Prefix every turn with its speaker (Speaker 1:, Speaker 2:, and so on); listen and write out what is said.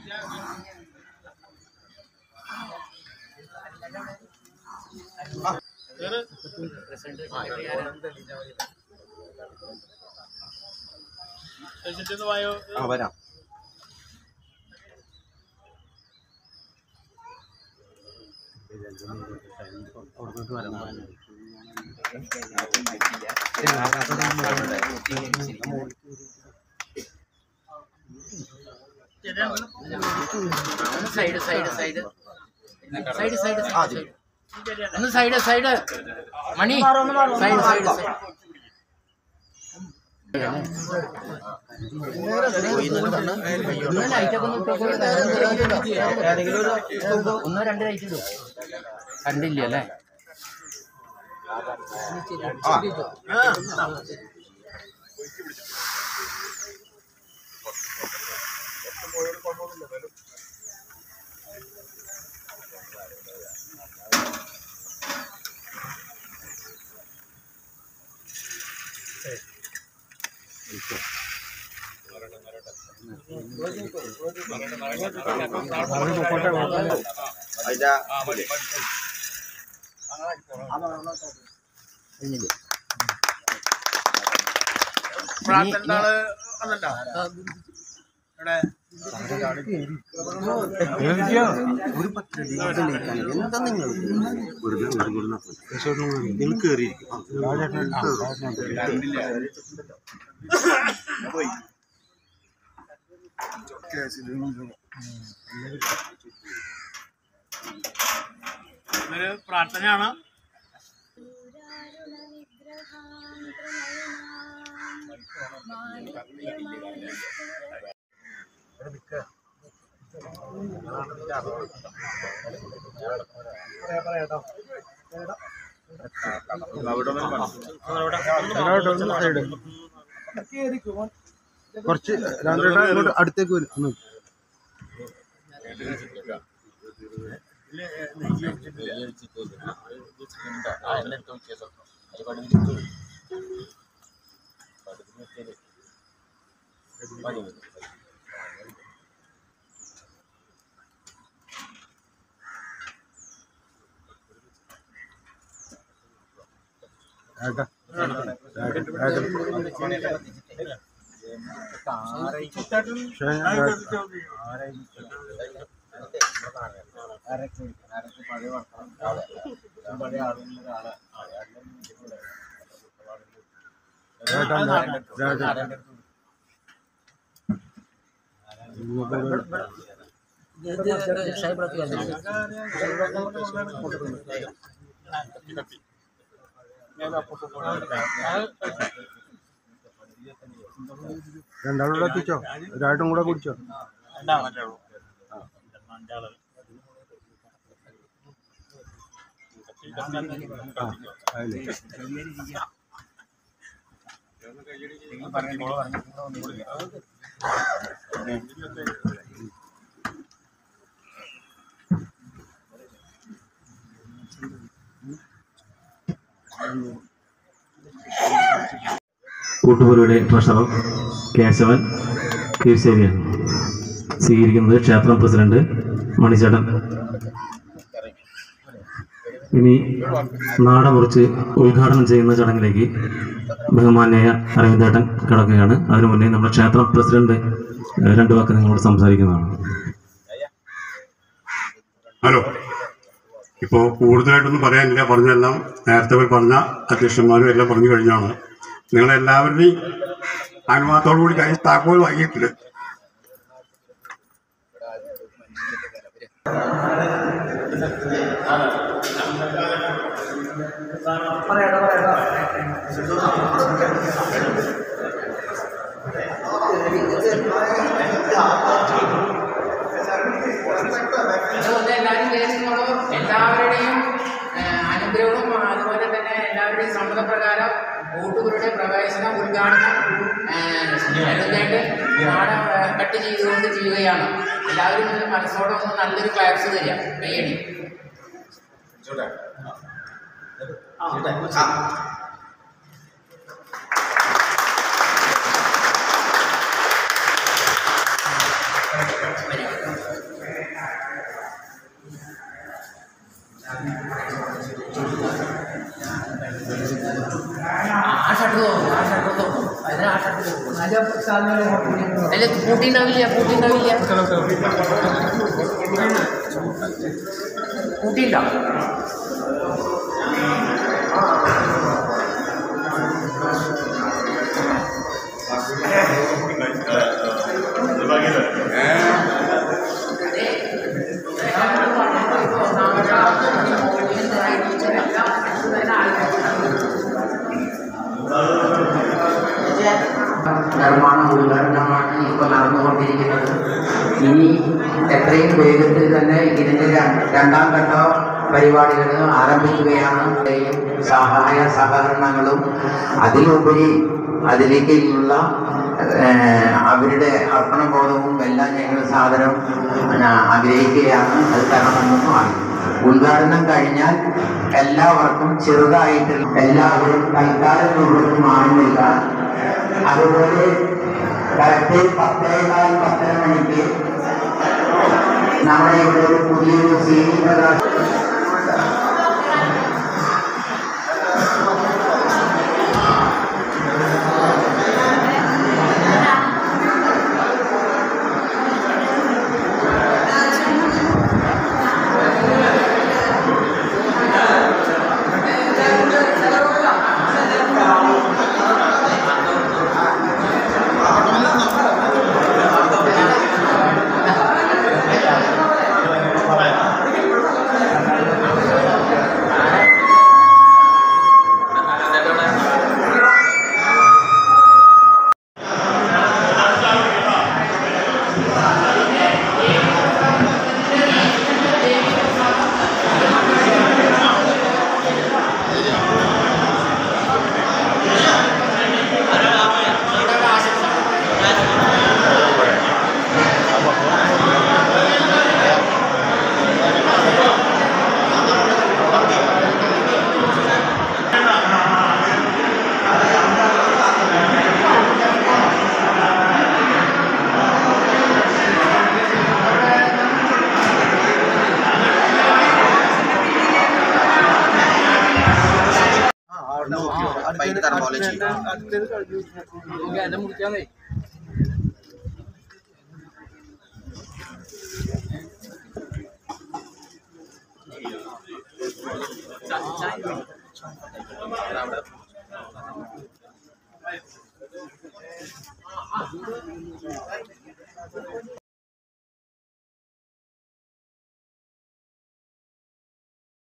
Speaker 1: ആ വരാം
Speaker 2: side side side side side side ഒന്ന് സൈഡ് സൈഡ് മണി സൈഡ് സൈഡ് സൈഡ് ഒന്ന് ലൈറ്റൊക്കെ ഒന്ന് ഇട്ടോക്കൂ. ഒന്നോ രണ്ട് ലൈറ്റ് ഇടും കണ്ടില്ല അല്ലേ
Speaker 1: അതിന്റെ
Speaker 3: പ്രാർത്ഥന ആള് വന്നിട്ടാ ഇവിടെ
Speaker 1: ഒരു പത്ത് ഡിഗ്രിയിലേക്കാണ് എന്താ നിങ്ങൾ വെറുതെ വെറുതെ നിങ്ങൾ കയറിയിരിക്കും
Speaker 3: ഒരു പ്രാർത്ഥനയാണ്
Speaker 1: കുറച്ച് രണ്ടേട്ടാ ഇങ്ങോട്ട് അടുത്തേക്ക് വരും ഒന്ന് ഏട്ടാ രണ്ടാളും കൂടെ എത്തിച്ചോ ഒരാട്ടും കൂടെ കുടിച്ചോ ആ അതിലേ
Speaker 4: കൂട്ടുപുരയുടെ ട്രഷറർ കേശവൻ കീഴ്ശേരിയാണ് സ്വീകരിക്കുന്നത് ക്ഷേത്രം പ്രസിഡന്റ് മണിച്ചേട്ടൻ ഇനി നാട മുറിച്ച് ഉദ്ഘാടനം ചെയ്യുന്ന ചടങ്ങിലേക്ക് ബഹുമാന്യായ അരവിന്ദേട്ടൻ കിടക്കുകയാണ് അതിനു മുന്നേ നമ്മുടെ ക്ഷേത്രം പ്രസിഡന്റ് ഏഹ്, രണ്ടു വാക്ക് നിങ്ങളോട് സംസാരിക്കുന്നതാണ്
Speaker 5: ഹലോ ഇപ്പോൾ കൂടുതലായിട്ടൊന്നും പറയാനില്ല പറഞ്ഞെല്ലാം നേരത്തെ പോയി പറഞ്ഞ അധ്യക്ഷന്മാരും എല്ലാം പറഞ്ഞു കഴിഞ്ഞാണ് നിങ്ങളെല്ലാവരുടെയും അനുവാദത്തോടു കൂടി കൈ താക്കോൽ വാങ്ങിയിട്ടുണ്ട്
Speaker 2: അതുകൊണ്ട് എല്ലാവരും കേൾക്കുമ്പോൾ എല്ലാവരുടെയും ആ, അനുഗ്രഹവും അതുപോലെ തന്നെ എല്ലാവരുടെയും സമ്മതപ്രകാരം കൂട്ടുകുരുടെ പ്രവേശനം ഉദ്ഘാടനം അരുതായിട്ട് നാട കട്ട് ചെയ്തുകൊണ്ട് ചെയ്യുകയാണ് എല്ലാവരും ഇതിന് മനസ്സോടെ ഒന്ന് നല്ലൊരു ക്ലാപ്സ് തരിക കയ്യടി ഷർട്ട് തോന്നും ആ ഷർട്ട് തോന്നും അതിന് ആ ഷർട്ട് തോന്നും അല്ല കൂട്ടിണ്ടാവില്ല കൂട്ടിണ്ടാവില്ല കൂട്ടിയില്ല നിർമ്മാണ ഉദ്ഘാടനമാണ് ഇപ്പോൾ നടന്നുകൊണ്ടിരിക്കുന്നത് ഇനി എത്രയും വേഗത്തിൽ തന്നെ ഇതിന്റെ ര- രണ്ടാം ഘട്ട പരിപാടികൾ ആരംഭിക്കുകയാണ് ഇവിടെയും സഹായ സഹകരണങ്ങളും അതിലുപരി അതിലേക്കുള്ള ഏഹ്, അവരുടെ അർപ്പണബോധവും എല്ലാം ഞങ്ങൾ സാധനം പിന്നെ, ആഗ്രഹിക്കുകയാണ് അത് തരണമെന്നും ആഗ്രഹിക്കുന്നു ഉദ്ഘാടനം കഴിഞ്ഞാൽ എല്ലാവർക്കും ചെറുതായിട്ട് എല്ലാവരും തൽക്കാലം രൂപത്തിൽ മാറുന്നില്ല അതുപോലെ കറക്റ്റ് പത്തേകാൽ പത്തര മണിക്ക് നമ്മുടെ ഇവിടെ ഒരു പുതിയൊരു സി പ്രകാശ്
Speaker 1: അടുത്തത് അടുത്തത് കഴിഞ്ഞു